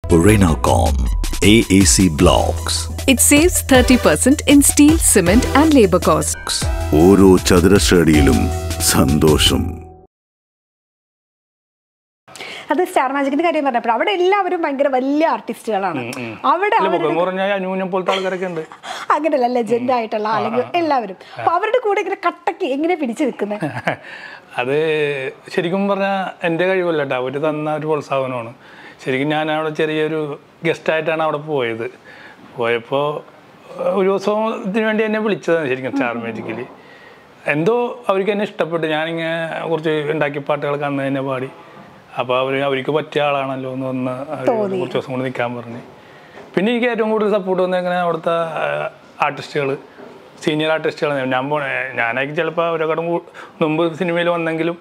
Renacom AAC Blocks. It saves 30% in steel, cement, and labor costs. ഓരോ ചതുരശ്രടിയിലും സന്തോഷം അത് star മാജിക്കിന്റെ കാര്യം പറഞ്ഞപ്പോൾ അവിടെ എല്ലാവരും ഭയങ്കര വലിയ ആർട്ടിസ്റ്റുകളാണ് അവിടെ അല്ല അവരുടെ മുഖം കുറഞ്ഞ അനൂനം പോലത്തെ ആൾക്കാരൊക്കെ ഉണ്ട് അങ്ങനെയല്ല ലെജൻഡ് ആയിട്ടുള്ള അല്ലെങ്കിൽ എല്ലാവരും അപ്പൊ അവരുടെ കൂടെ ഇങ്ങനെ കട്ടക്ക് എങ്ങനെ പിടിച്ചു നിൽക്കുന്നത് അത് ശരിക്കും പറഞ്ഞാൽ എൻ്റെ കഴിവല്ല കേട്ടോ അവർ തന്ന ഒരു പ്രോത്സാഹനമാണ് ശരിക്കും ഞാൻ അവിടെ ചെറിയൊരു ഗസ്റ്റായിട്ടാണ് അവിടെ പോയത് പോയപ്പോൾ ഒരു ദിവസത്തിന് വേണ്ടി എന്നെ വിളിച്ചതാണ് ശരിക്കും സ്റ്റാർ മാജിക്കിൽ എന്തോ അവർക്ക് എന്നെ ഇഷ്ടപ്പെട്ടു ഞാനിങ്ങനെ കുറച്ച് ഉണ്ടാക്കിയ പാട്ടുകളൊക്കെ അന്ന് തന്നെ പാടി അപ്പോൾ അവർ അവർക്ക് പറ്റിയ ആളാണല്ലോ എന്ന് വന്ന് അവര് കുറച്ച് ദിവസം കൊണ്ട് നിൽക്കാൻ പറഞ്ഞു പിന്നെ എനിക്ക് ഏറ്റവും കൂടുതൽ സപ്പോർട്ട് വന്നേക്കണ അവിടുത്തെ ആർട്ടിസ്റ്റുകൾ സീനിയർ ആർട്ടിസ്റ്റുകൾ ഞാൻ പോ ഞാനായിരിക്കും ചിലപ്പോൾ അവരെക്കാളും കൂ- മുമ്പ് സിനിമയിൽ വന്നെങ്കിലും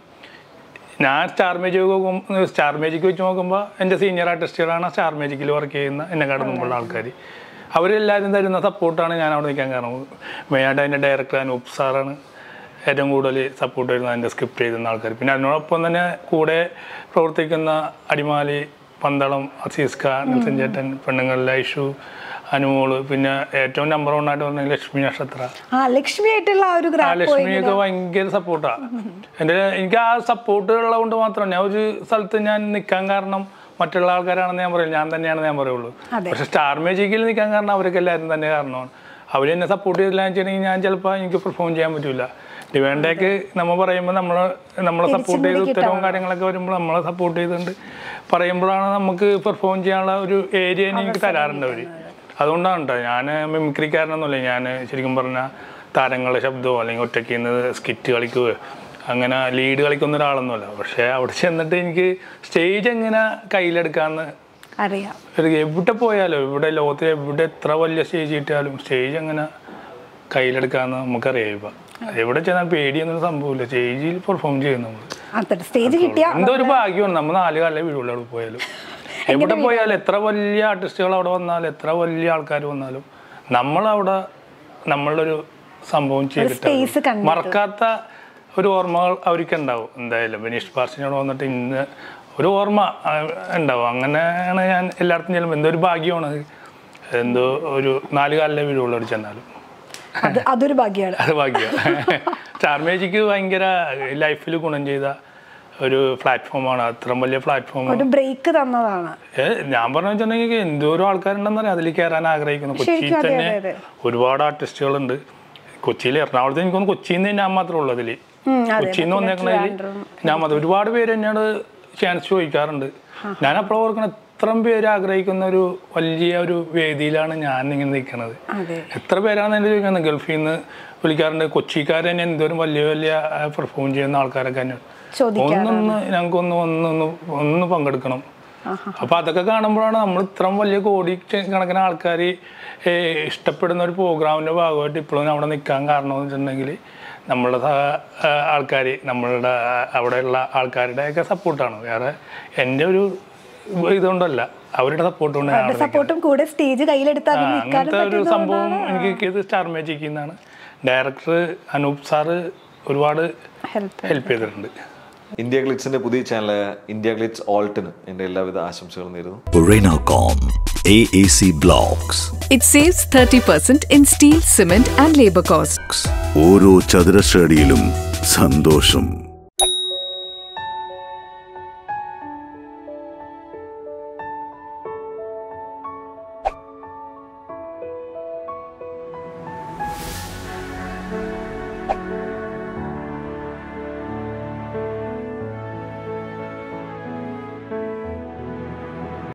ഞാൻ സ്റ്റാർ മാജിക് നോക്കും സ്റ്റാർ മാജിക് വെച്ച് നോക്കുമ്പോൾ എൻ്റെ സീനിയർ ആർട്ടിസ്റ്റുകളാണ് സ്റ്റാർ മാജിക്കിൽ വർക്ക് ചെയ്യുന്ന എന്നെക്കാളും മുമ്പുള്ള ആൾക്കാർ അവരെല്ലാവരും തരുന്ന സപ്പോർട്ടാണ് ഞാൻ അവിടെ നിൽക്കാൻ കാരണം മെയിനായിട്ട് അതിൻ്റെ ഡയറക്ടർ അനൂപ് സാറാണ് ഏറ്റവും കൂടുതൽ സപ്പോർട്ട് വരുന്നത് അതിൻ്റെ സ്ക്രിപ്റ്റ് എഴുതുന്ന ആൾക്കാർ പിന്നെ അതിനോടൊപ്പം തന്നെ കൂടെ പ്രവർത്തിക്കുന്ന അടിമാലി പന്തളം അസീസ് ഖാൻ നെൽസൻ ചേട്ടൻ പെണ്ണുങ്ങളിൽ ഐഷു അനുമോള് പിന്നെ ഏറ്റവും നമ്പർ വൺ ആയിട്ട് പറഞ്ഞ ലക്ഷ്മി നക്ഷത്ര ആ ലക്ഷ്മി ആയിട്ടുള്ള ആ ഒരു ആ ഗ്രാഫ് ലക്ഷ്മിയൊക്കെ ഭയങ്കര സപ്പോർട്ടാ എൻ്റെ എനിക്ക് ആ സപ്പോർട്ട് ഉള്ളത് കൊണ്ട് ഞാൻ ഒരു സ്ഥലത്ത് ഞാൻ നിൽക്കാൻ കാരണം മറ്റുള്ള ആൾക്കാരാണെന്ന് ഞാൻ പറയും ഞാൻ തന്നെയാണെന്ന് ഞാൻ പറയുള്ളൂ അതെ. പക്ഷെ സ്റ്റാർ മാജിക്കിൽ നിൽക്കാൻ കാരണം അവരൊക്കെ എല്ലാവരും തന്നെ കാരണമാണ് അവർ എന്നെ സപ്പോർട്ട് ചെയ്തില്ല എന്ന് വെച്ചിട്ടുണ്ടെങ്കിൽ ഞാൻ ചിലപ്പോൾ എനിക്ക് പെർഫോം ചെയ്യാൻ പറ്റില്ല ഡിവാൻഡേക്ക് നമ്മൾ പറയുമ്പോൾ നമ്മൾ നമ്മളെ സപ്പോർട്ട് ചെയ്ത് ഉത്തരവും കാര്യങ്ങളൊക്കെ വരുമ്പോൾ നമ്മളെ സപ്പോർട്ട് ചെയ്തുകൊണ്ട് പറയുമ്പോഴാണ് നമുക്ക് പെർഫോം ചെയ്യാനുള്ള ഒരു ഏരിയ എനിക്ക് തരാറുണ്ട് അവർ അതുകൊണ്ടാണ് കേട്ടോ ഞാൻ മിമിക്രിക്കാരനൊന്നുമില്ല ഞാൻ ശരിക്കും പറഞ്ഞാൽ താരങ്ങളുടെ ശബ്ദമോ അല്ലെങ്കിൽ ഒറ്റയ്ക്ക് നിന്ന് സ്കിറ്റ് കളിക്കുകയോ അങ്ങനെ ലീഡ് കളിക്കുന്ന ഒരാളൊന്നുമല്ല പക്ഷേ അവിടെ ചെന്നിട്ട് എനിക്ക് സ്റ്റേജ് എങ്ങനെ കയ്യിലെടുക്കാമെന്ന് അറിയാം ഒരു എവിടെ പോയാലും ഇവിടെ ലോകത്തിൽ എവിടെ എത്ര വലിയ സ്റ്റേജ് കിട്ടിയാലും സ്റ്റേജ് എങ്ങനെ കയ്യിലെടുക്കാമെന്ന് നമുക്കറിയാം ഇപ്പം എവിടെ ചെന്നാൽ പേടിയൊന്നും സംഭവമില്ല സ്റ്റേജിൽ പെർഫോം ചെയ്യും നമ്മൾ അത്ര സ്റ്റേജ് കിട്ടിയ എന്തോ ഒരു ഭാഗ്യമാണ് നമ്മൾ നാല് കാലം വീടുള്ള അവിടെ പോയാലും എവിടെ പോയാലും എത്ര വലിയ ആർട്ടിസ്റ്റുകൾ അവിടെ വന്നാലും എത്ര വലിയ ആൾക്കാർ വന്നാലും നമ്മളവിടെ നമ്മളുടെ ഒരു സംഭവം space ചെയ്തിട്ട് കണ്ടിട്ട്. മറക്കാത്ത ഒരു ഓർമ്മകൾ അവർക്ക് ഉണ്ടാവും എന്തായാലും ബനീഷ് പാർസിനോട് വന്നിട്ട് ഇന്ന് ഒരു ഓർമ്മ ആ, ഉണ്ടാവും അങ്ങനെയാണ് ഞാൻ എല്ലായിടത്തും ചെല്ലുമ്പോൾ എന്തോ ഒരു ഭാഗ്യമാണ് അത്. എന്തോ ഒരു നാല് കാലിലെ വീടുള്ളവർ ചെന്നാലും അത് അതൊരു ഭാഗ്യമാണ് അത് ഭാഗ്യം സ്റ്റാർ മാജിക്ക് ഭയങ്കര ലൈഫിൽ ഗുണം ചെയ്ത ഒരു പ്ലാറ്റ്ഫോമാണ് അത്രയും വലിയ പ്ലാറ്റ്ഫോം ഒരു ബ്രേക്ക് തന്നതാണ് ഞാൻ പറഞ്ഞു വെച്ചിട്ടുണ്ടെങ്കിൽ എന്തോരം ആൾക്കാരുണ്ടെന്ന് അറിയാം അതിൽ കയറാൻ ആഗ്രഹിക്കുന്നു കൊച്ചിയിൽ ശരിക്കും അതെ, തന്നെ അതെ, ഒരുപാട് ആർട്ടിസ്റ്റുകളുണ്ട് കൊച്ചിയിൽ എറണാകുളത്ത് എനിക്കൊന്ന് കൊച്ചിയിൽ നിന്ന് ഞാൻ മാത്രമേ ഉള്ളൂ അതിൽ ഉം, അതെ, കൊച്ചിയിൽ നിന്ന് വന്നേക്കണതിൽ ഞാൻ മാത്രം ഒരുപാട് പേര് എന്നോട് ചാൻസ് ചോദിക്കാറുണ്ട് ഞാൻ അപ്പോഴും ഓർക്കണം ഇത്രയും പേര് ആഗ്രഹിക്കുന്ന ഒരു വലിയ ഒരു വേദിയിലാണ് ഞാൻ ഇങ്ങനെ നിൽക്കുന്നത് അതെ എത്ര പേരാണ് എന്നെ ചോദിക്കുന്നത് ഗൾഫിൽ നിന്ന് വിളിക്കാറുണ്ട് കൊച്ചിക്കാർ തന്നെ എന്തോരം വലിയ വലിയ പെർഫോം ചെയ്യുന്ന ആൾക്കാരൊക്കെ തന്നെ ചോദിക്കാറുണ്ട്. ഒന്നൊന്ന് ഞങ്ങൾക്കൊന്ന് ഒന്നൊന്ന് ഒന്ന് പങ്കെടുക്കണം അപ്പൊ അതൊക്കെ കാണുമ്പോഴാണ് നമ്മൾ ഇത്രയും വലിയ കോടി കണക്കിന് ആൾക്കാർ ഇഷ്ടപ്പെടുന്ന ഒരു പ്രോഗ്രാമിന്റെ ഭാഗമായിട്ട് ഇപ്പോഴും അവിടെ നിൽക്കാൻ കാരണം എന്ന് വെച്ചിട്ടുണ്ടെങ്കിൽ നമ്മളുടെ ആൾക്കാർ നമ്മളുടെ അവിടെയുള്ള ആൾക്കാരുടെ ഒക്കെ സപ്പോർട്ടാണ് വേറെ എൻ്റെ ഒരു ഇതുകൊണ്ടല്ല അവരുടെ സപ്പോർട്ട് കൊണ്ട് ഞാൻ അവിടെ നിൽക്കുന്നത്. സപ്പോർട്ടും കൂടെ സ്റ്റേജ് കയ്യിലെടുത്ത് അതിൽ ആ, നിൽക്കാനും അങ്ങനത്തെ ഒരു സംഭവം പറ്റുന്നതുകൊണ്ടാണ് എനിക്ക് കിട്ടിയത് സ്റ്റാർ മാജിക്കിൽ നിന്നാണ് ഡയറക്ടർ അനൂപ് സാറ് ഒരുപാട് ഹെൽപ്പ് ഹെൽപ്പ് ചെയ്തിട്ടുണ്ട് ഇന്ത്യ ഗ്ലിറ്റ്സിന്റെ പുതിയ ചാനലായ ഇന്ത്യ ഗ്ലിറ്റ്സ് ഓൾട്ടിന് എന്റെ എല്ലാവിധ ആശംസകളും നേരുന്നു Renacom AAC Blocks. It saves 30% in steel, cement, and labor costs. ഓരോ ചതുരശ്രടിയിലും സന്തോഷം